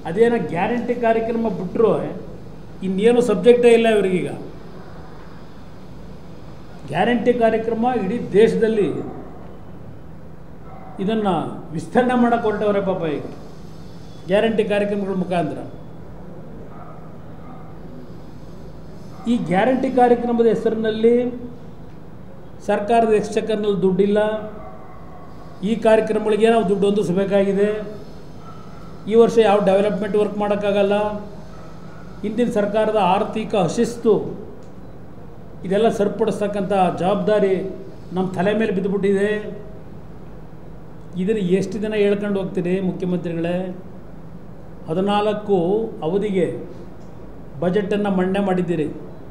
ಅದೇನೋ ಗ್ಯಾರಂಟಿ ಕಾರ್ಯಕ್ರಮ ಬಿಟ್ಟರು ಇನ್ನೇನು ಸಬ್ಜೆಕ್ಟೇ ಇಲ್ಲ ಇವರಿಗೀಗ ಗ್ಯಾರಂಟಿ ಕಾರ್ಯಕ್ರಮ ಇಡೀ ದೇಶದಲ್ಲಿ ಇದನ್ನು ವಿಸ್ತರಣೆ ಮಾಡೋಕೆ ಹೊರಟವ್ರೆ ಪಾಪ ಈಗ ಗ್ಯಾರಂಟಿ ಕಾರ್ಯಕ್ರಮಗಳ ಮುಖಾಂತರ ಈ ಗ್ಯಾರಂಟಿ ಕಾರ್ಯಕ್ರಮದ ಹೆಸರಿನಲ್ಲಿ ಸರ್ಕಾರದ ಎಕ್ಸ್ಚಕರ್ನಲ್ಲಿ ದುಡ್ಡಿಲ್ಲ ಈ ಕಾರ್ಯಕ್ರಮಗಳಿಗೆ ನಾವು ದುಡ್ಡು ಹೊಂದಿಸಬೇಕಾಗಿದೆ ಈ ವರ್ಷ ಯಾವ ಡೆವಲಪ್ಮೆಂಟ್ ವರ್ಕ್ ಮಾಡೋಕ್ಕಾಗಲ್ಲ ಹಿಂದಿನ ಸರ್ಕಾರದ ಆರ್ಥಿಕ ಅಶಿಸ್ತು ಇದೆಲ್ಲ ಸರಿಪಡಿಸ್ತಕ್ಕಂಥ ಜವಾಬ್ದಾರಿ ನಮ್ಮ ತಲೆ ಮೇಲೆ ಬಿದ್ದುಬಿಟ್ಟಿದೆ ಇದನ್ನು ಎಷ್ಟು ದಿನ ಹೇಳ್ಕೊಂಡು ಹೋಗ್ತೀರಿ ಮುಖ್ಯಮಂತ್ರಿಗಳೇ ಹದಿನಾಲ್ಕು ಅವಧಿಗೆ ಬಜೆಟನ್ನು ಮಂಡನೆ ಮಾಡಿದ್ದೀರಿ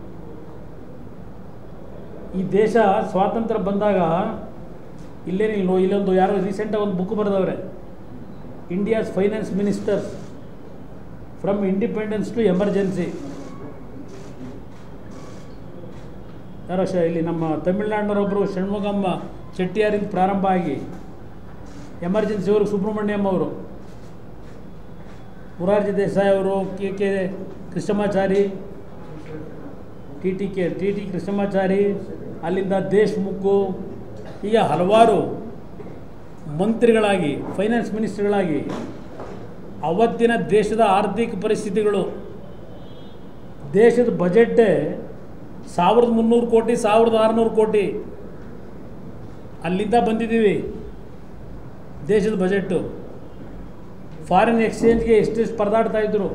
ಈ ದೇಶ ಸ್ವಾತಂತ್ರ್ಯ ಬಂದಾಗ ಇಲ್ಲೇನಿಲ್ಲ ಇಲ್ಲೊಂದು ಯಾರೋ ರೀಸೆಂಟಾಗಿ ಒಂದು ಬುಕ್ ಬರೆದವ್ರೆ India's finance ministers from independence to emergency ಯಾರೋ ಶ ಇಲ್ಲಿ ನಮ್ಮ ತಮಿಳ್ನಾಡಿನವರೊಬ್ಬರು ಷಣ್ಮುಗಮ್ಮ ಚೆಟ್ಟಿಯಾರಿಂದ ಪ್ರಾರಂಭ ಆಗಿ ಎಮರ್ಜೆನ್ಸಿ ಅವರು ಸುಬ್ರಹ್ಮಣ್ಯಂ ಅವರು ಮುರಾರ್ಜಿ ದೇಸಾಯಿ ಅವರು K K Krishnamachari T T K T T Krishnamachari ಅಲ್ಲಿಂದ ದೇಶ್ಮುಖು ಹೀಗೆ ಹಲವಾರು ಮಂತ್ರಿಗಳಾಗಿ ಫೈನಾನ್ಸ್ ಮಿನಿಸ್ಟರ್ಗಳಾಗಿ ಅವತ್ತಿನ ದೇಶದ ಆರ್ಥಿಕ ಪರಿಸ್ಥಿತಿಗಳು ದೇಶದ ಬಜೆಟ್ಟೇ ಸಾವಿರದ ಮುನ್ನೂರು ಕೋಟಿ ಸಾವಿರದ ಆರುನೂರು ಕೋಟಿ ಅಲ್ಲಿಂದ ಬಂದಿದ್ದೀವಿ ದೇಶದ ಬಜೆಟ್ಟು ಫಾರಿನ್ ಎಕ್ಸ್ಚೇಂಜ್ಗೆ ಎಷ್ಟೆಷ್ಟು ಪರದಾಡ್ತಾ ಇದ್ದರು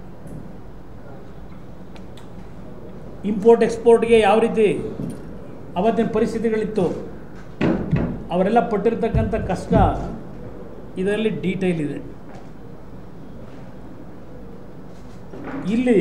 ಇಂಪೋರ್ಟ್ ಎಕ್ಸ್ಪೋರ್ಟ್ಗೆ ಯಾವ ರೀತಿ ಅವತ್ತಿನ ಪರಿಸ್ಥಿತಿಗಳಿತ್ತು ಅವರೆಲ್ಲ ಪಟ್ಟಿರ್ತಕ್ಕಂಥ ಕಷ್ಟ ಇದರಲ್ಲಿ ಡೀಟೈಲ್ ಇದೆ ಇಲ್ಲಿ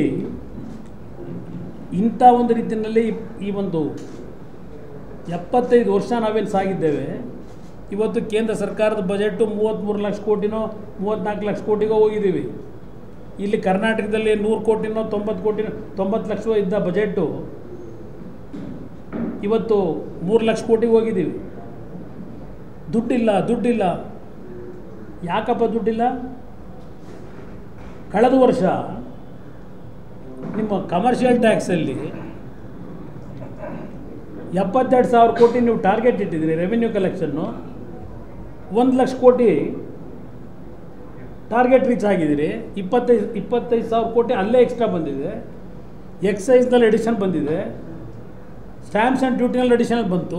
ಇಂಥ ಒಂದು ರೀತಿಯಲ್ಲಿ ಈ ಒಂದು ಎಪ್ಪತ್ತೈದು ವರ್ಷ ನಾವೇನು ಸಾಗಿದ್ದೇವೆ ಇವತ್ತು ಕೇಂದ್ರ ಸರ್ಕಾರದ ಬಜೆಟು ಮೂವತ್ತ್ಮೂರು ಲಕ್ಷ ಕೋಟಿನೋ ಮೂವತ್ತ್ನಾಲ್ಕು ಲಕ್ಷ ಕೋಟಿಗೋ ಹೋಗಿದ್ದೀವಿ ಇಲ್ಲಿ ಕರ್ನಾಟಕದಲ್ಲಿ ನೂರು ಕೋಟಿನೋ ತೊಂಬತ್ತು ಕೋಟಿನೋ ತೊಂಬತ್ತು ಲಕ್ಷ ಇದ್ದ ಬಜೆಟು ಇವತ್ತು ಮೂರು ಲಕ್ಷ ಕೋಟಿಗೆ ಹೋಗಿದ್ದೀವಿ ದುಡ್ಡಿಲ್ಲ ದುಡ್ಡಿಲ್ಲ ಯಾಕಪ್ಪ ದುಡ್ಡಿಲ್ಲ ಕಳೆದ ವರ್ಷ ನಿಮ್ಮ ಕಮರ್ಷಿಯಲ್ ಟ್ಯಾಕ್ಸಲ್ಲಿ ಎಪ್ಪತ್ತೆರಡು ಸಾವಿರ ಕೋಟಿ ನೀವು ಟಾರ್ಗೆಟ್ ಇಟ್ಟಿದ್ದೀರಿ ರೆವಿನ್ಯೂ ಕಲೆಕ್ಷನ್ನು ಒಂದು ಲಕ್ಷ ಕೋಟಿ ಟಾರ್ಗೆಟ್ ರೀಚ್ ಆಗಿದ್ದೀರಿ ಇಪ್ಪತ್ತೈದು ಇಪ್ಪತ್ತೈದು ಸಾವಿರ ಕೋಟಿ ಅಲ್ಲೇ ಎಕ್ಸ್ಟ್ರಾ ಬಂದಿದೆ ಎಕ್ಸೈಸ್ನಲ್ಲಿ ಎಡಿಷನ್ ಬಂದಿದೆ ಸ್ಟ್ಯಾಂಪ್ಸ್ ಆ್ಯಂಡ್ ಡ್ಯೂಟಿನಲ್ಲಿ ಅಡಿಷನಲ್ ಬಂತು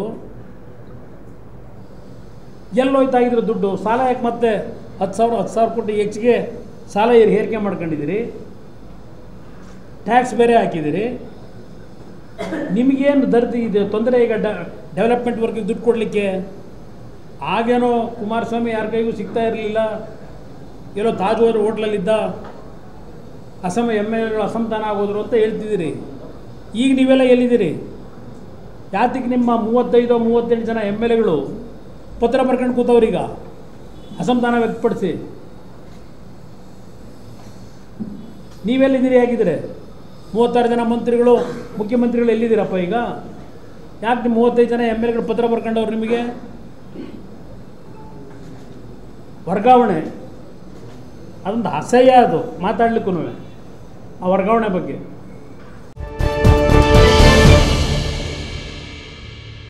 ಎಲ್ಲೋಯ್ತಾ ಇದ್ರ ದುಡ್ಡು ಸಾಲ ಯಾಕೆ ಮತ್ತೆ ಹತ್ತು ಸಾವಿರ ಹತ್ತು ಸಾವಿರ ಕೋಟಿ ಹೆಚ್ಚಿಗೆ ಸಾಲ ಏರಿ ಏರಿಕೆ ಮಾಡ್ಕೊಂಡಿದ್ದೀರಿ ಟ್ಯಾಕ್ಸ್ ಬೇರೆ ಹಾಕಿದ್ದೀರಿ ನಿಮಗೇನು ದರ್ದಿ ಇದೆ ತೊಂದರೆ ಈಗ ಡ ಡೆವಲಪ್ಮೆಂಟ್ ವರ್ಕಿಗೆ ದುಡ್ಡು ಕೊಡಲಿಕ್ಕೆ ಆಗೇನೋ ಕುಮಾರಸ್ವಾಮಿ ಯಾರ ಕೈಗೂ ಸಿಗ್ತಾ ಇರಲಿಲ್ಲ ಎಲ್ಲೋ ತಾಜ್ ಹೋದ್ರೆ ಹೋಟ್ಲಲ್ಲಿದ್ದ ಅಸಮ ಎಮ್ ಎಲ್ ಎಗಳು ಅಸಮಾಧಾನ ಆಗೋದ್ರು ಅಂತ ಹೇಳ್ತಿದ್ದೀರಿ ಈಗ ನೀವೆಲ್ಲ ಎಲ್ಲಿದ್ದೀರಿ ಯಾತಕ್ಕೆ ನಿಮ್ಮ ಮೂವತ್ತೈದು ಮೂವತ್ತೆಂಟು ಜನ ಎಮ್ ಎಲ್ ಎಗಳು ಪತ್ರ ಬರ್ಕೊಂಡು ಕೂತವ್ರೀಗ ಅಸಮಾಧಾನ ವ್ಯಕ್ತಪಡಿಸಿ ನೀವೆಲ್ಲಿದ್ದೀರಿ ಹೇಗಿದ್ರೆ ಮೂವತ್ತಾರು ಜನ ಮಂತ್ರಿಗಳು ಮುಖ್ಯಮಂತ್ರಿಗಳು ಎಲ್ಲಿದ್ದೀರಪ್ಪ ಈಗ ಯಾಕೆ ನಿಮ್ಮ ಮೂವತ್ತೈದು ಜನ ಎಮ್ ಎಲ್ ಎಗಳು ಪತ್ರ ಬರ್ಕೊಂಡವ್ರು ನಿಮಗೆ ವರ್ಗಾವಣೆ ಅದೊಂದು ಅಸಹ್ಯ ಅದು ಮಾತಾಡ್ಲಿಕ್ಕೂ ಆ ವರ್ಗಾವಣೆ ಬಗ್ಗೆ